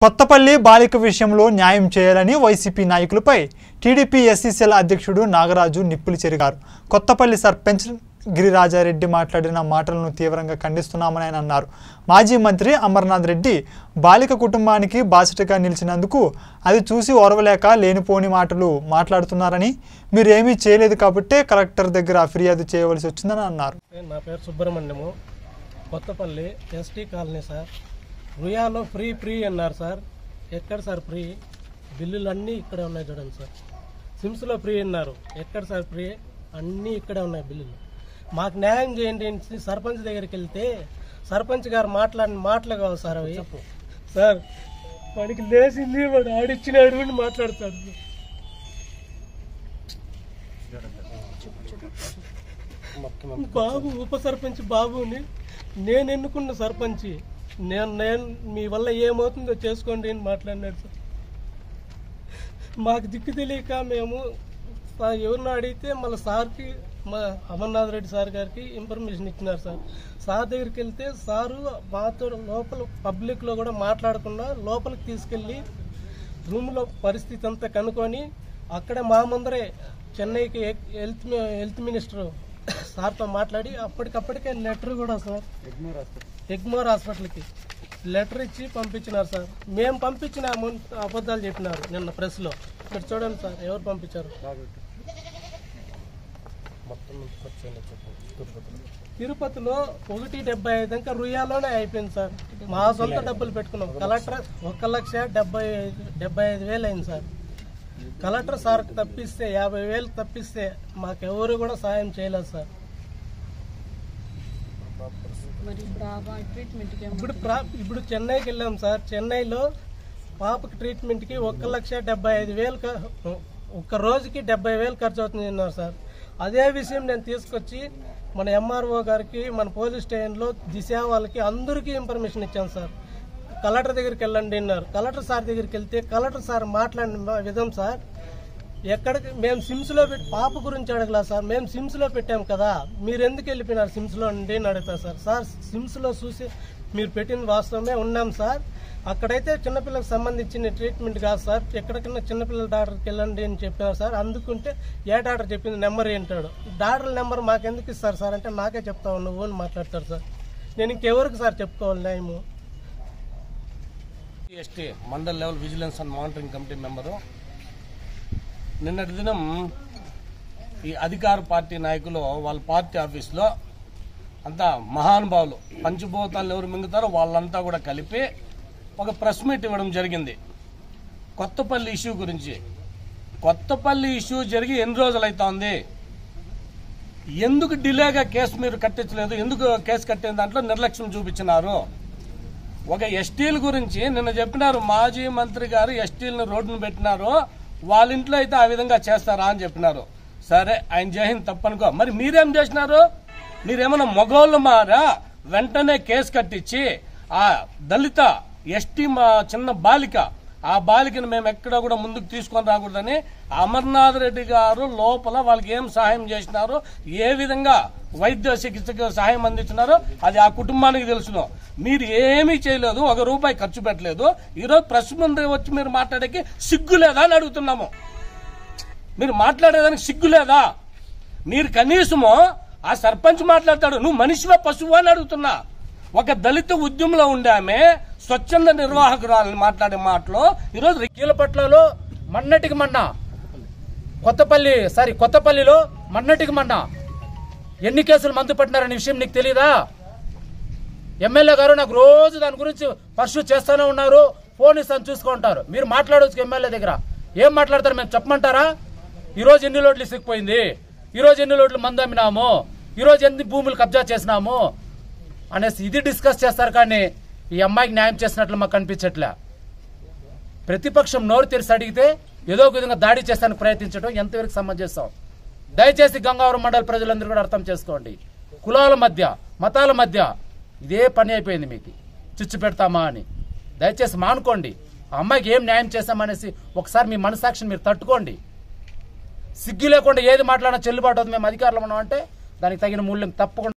కొత్తపల్లి బాలిక విషయంలో న్యాయం చేయాలని వైసీపీ నాయకులపై టీడీపీ ఎస్సీసీఎల్ అధ్యక్షుడు నాగరాజు నిప్పులు చెరిగారు కొత్తపల్లి సర్పంచ్ గిరిరాజారెడ్డి మాట్లాడిన మాటలను తీవ్రంగా ఖండిస్తున్నామని ఆయన అన్నారు మాజీ మంత్రి అమర్నాథ్ రెడ్డి బాలిక కుటుంబానికి బాసటగా నిలిచినందుకు అది చూసి ఓర్వలేక లేనిపోని మాటలు మాట్లాడుతున్నారని మీరు ఏమీ చేయలేదు కాబట్టే కలెక్టర్ దగ్గర ఫిర్యాదు చేయవలసి వచ్చిందని అన్నారు నా పేరు Subrahmanyam Kothapalli ST colony sir రుయాలో ఫ్రీ ఫ్రీ అన్నారు సార్ ఎక్కడ సార్ ఫ్రీ బిల్లులు అన్నీ ఇక్కడే ఉన్నాయి చూడండి సార్ సిమ్స్లో ఫ్రీ అన్నారు ఎక్కడ సార్ ఫ్రీ అన్నీ ఇక్కడే ఉన్నాయి బిల్లులు మాకు న్యాయం చేయండి అని సర్పంచ్ దగ్గరికి వెళ్తే సర్పంచ్ గారు మాట్లాడిన మాటలు కావు సార్ అవి సార్ వాడికి లేచింది వాడు ఆడిచ్చినాడు అని మాట్లాడతాడు బాబు ఉప సర్పంచ్ బాబుని నేను ఎన్నుకున్న సర్పంచ్ నేను నేను మీ వల్ల ఏమవుతుందో చేసుకోండి అని మాట్లాడినాడు సార్ మాకు దిక్కు తెలియక మేము సా- ఎవరినో అడిగితే మళ్ళీ సార్కి మా అమర్నాథ్ రెడ్డి సార్ గారికి ఇన్ఫర్మేషన్ ఇచ్చినారు సార్ సార్ దగ్గరికి వెళ్తే సారు మాతో లోపల పబ్లిక్లో కూడా మాట్లాడకుండా లోపలికి తీసుకెళ్ళి రూమ్లో పరిస్థితి అంతా కనుక్కొని అక్కడ మా ముందరే చెన్నైకి ఎ- హెల్త్ మీ- హెల్త్ మినిస్టర్ సార్తో మాట్లాడి అప్పటికప్పటికే లెటర్ కూడా సార్ ఎగ్మోర్ హాస్పిటల్కి లెటర్ ఇచ్చి పంపించినారు సార్ మేము పంపించిన అమౌంట్ అబద్ధాలు చెప్పినారు నిన్న ప్రెస్లో ఇక్కడ చూడండి సార్ ఎవరు పంపించారు తిరుపతిలో ఒకటి డెబ్బై ఐదు ఇంకా రుయాలోనే అయిపోయింది సార్ మా సొంత డబ్బులు పెట్టుకున్నాం కలెక్టర్ ఒక లక్ష డెబ్బై ఐదు డెబ్బై ఐదు వేలు అయింది సార్ కలెక్టర్ సార్ తప్పిస్తే యాభై వేలు తప్పిస్తే మాకెవరు కూడా సాయం చేయలేదు సార్ మరి ఇప్పుడు ఆ ట్రీట్మెంట్కి ఏమో ఇప్పుడు ప్రా ఇప్పుడు చెన్నైకి వెళ్ళాం సార్ చెన్నైలో పాపకి ట్రీట్మెంట్కి ఒక లక్ష డెబ్బై ఐదు వేలు క- ఒక రోజుకి డెబ్బై వేలు ఖర్చు అవుతుంది అన్నారు సార్ అదే విషయం నేను తీసుకొచ్చి మన ఎంఆర్ఓ గారికి మన పోలీస్ స్టేషన్లో దిశ వాళ్ళకి అందరికీ ఇన్ఫర్మేషన్ ఇచ్చాను సార్ కలెక్టర్ దగ్గరికి వెళ్ళండి అన్నారు కలెక్టర్ సార్ దగ్గరికి వెళ్తే కలెక్టర్ సార్ మాట్లాడిన విధం సార్ ఎక్కడికి మేము సిమ్స్లో పెట్టి పాప గురించి అడగలా సార్ మేము సిమ్స్లో పెట్టాం కదా మీరు ఎందుకు వెళ్ళిపోయినారు సిమ్స్లో అండి అని అడుగుతా సార్ సార్ సిమ్స్లో చూసి మీరు పెట్టిన వాస్తవమే ఉన్నాం సార్ అక్కడైతే చిన్నపిల్లలకు సంబంధించిన ట్రీట్మెంట్ కాదు సార్ ఎక్కడికైనా చిన్నపిల్లల డాక్టర్కి వెళ్ళండి అని చెప్పినారు సార్ అందుకుంటే ఏ డాక్టర్ చెప్పింది నెంబర్ ఏంటాడు డాక్టర్ నెంబర్ మాకు ఎందుకు ఇస్తారు సార్ అంటే నాకే చెప్తావు నువ్వు అని మాట్లాడతారు సార్ నేను ఇంకెవరికి సార్ చెప్పుకోవాలి న్యాయము ST mandal level vigilance and monitoring committee member నిన్నటి దినం ఈ అధికార పార్టీ నాయకులు వాళ్ళ పార్టీ ఆఫీస్లో అంతా మహానుభావులు పంచభూతాలు ఎవరు మింగుతారో వాళ్ళంతా కూడా కలిపి ఒక ప్రెస్ మీట్ ఇవ్వడం జరిగింది కొత్తపల్లి ఇష్యూ గురించి కొత్తపల్లి ఇష్యూ జరిగి ఎన్ని రోజులు అవుతోంది ఎందుకు డిలేగా కేసు మీరు కట్టించలేదు ఎందుకు కేసు కట్టిన దాంట్లో నిర్లక్ష్యం చూపించినారు ఒక ఎస్టీల గురించి నిన్న చెప్పినారు మాజీ మంత్రి గారు ఎస్టీలను రోడ్డును పెట్టినారు వాళ్ళ ఇంట్లో అయితే ఆ విధంగా చేస్తారా అని చెప్పినారు సరే ఆయన చేసింది తప్పనుకో మరి మీరేం చేసినారు మీరేమన్నా మగోళ్ళు మారా వెంటనే కేసు కట్టించి ఆ దళిత ఎస్టీ మా చిన్న బాలిక ఆ బాలికను మేము ఎక్కడ కూడా ముందుకు తీసుకొని రాకూడదని అమర్నాథ్ రెడ్డి గారు లోపల వాళ్ళకి ఏం సహాయం చేసినారో ఏ విధంగా వైద్య చికిత్సకు సహాయం అందించినారో అది ఆ కుటుంబానికి తెలుసును మీరు ఏమీ చేయలేదు ఒక రూపాయి ఖర్చు పెట్టలేదు ఈరోజు ప్రెస్ ముందు వచ్చి మీరు మాట్లాడేకి సిగ్గు లేదా అని అడుగుతున్నాము మీరు మాట్లాడేదానికి సిగ్గు లేదా మీరు కనీసము ఆ సర్పంచ్ మాట్లాడతాడు నువ్వు మనిషివా పశువు అని అడుగుతున్నా ఒక దళిత ఉద్యమంలో ఉండే ఆమె స్వచ్ఛంద నిర్వాహకురాలని మాట్లాడే మాటలో ఈరోజు రి- కీలపట్లలో మన్నటికి మన్న కొత్తపల్లి సారీ కొత్తపల్లిలో మన్నటికి మన్న ఎన్ని కేసులు మందు పట్టినారనే విషయం నీకు తెలియదా ఎమ్మెల్యే గారు నాకు రోజు దాని గురించి పర్సూ చేస్తూనే ఉన్నారు ఫోన్ ఇస్తాను చూసుకుంటారు మీరు మాట్లాడవచ్చు ఎమ్మెల్యే దగ్గర ఏం మాట్లాడతారు మేము చెప్పమంటారా ఈ రోజు ఎన్ని లోడ్లు ఇసుకుపోయింది ఈ రోజు ఎన్ని లోడ్లు మందు అమ్మినాము ఈ రోజు ఎన్ని భూములు కబ్జా చేసినాము అనేసి ఇది డిస్కస్ చేస్తారు కానీ ఈ అమ్మాయికి న్యాయం చేసినట్లు మాకు కనిపించట్లే ప్రతిపక్షం నోరు తెరిచి అడిగితే ఏదో ఒక విధంగా దాడి చేస్తానికి ప్రయత్నించడం ఎంతవరకు సమంజసం దయచేసి గంగావరం మండల ప్రజలందరూ కూడా అర్థం చేసుకోండి కులాల మధ్య మతాల మధ్య ఇదే పని అయిపోయింది మీకు చిచ్చు పెడతామా అని దయచేసి మానుకోండి ఆ అమ్మాయికి ఏం న్యాయం చేస్తామనేసి ఒకసారి మీ మనసాక్షిని మీరు తట్టుకోండి సిగ్గు లేకుండా ఏది మాట్లాడినా చెల్లుబాటు అవుతుంది మేము అధికారులు ఉన్నాం అంటే దానికి తగిన మూల్యం తప్పకుండా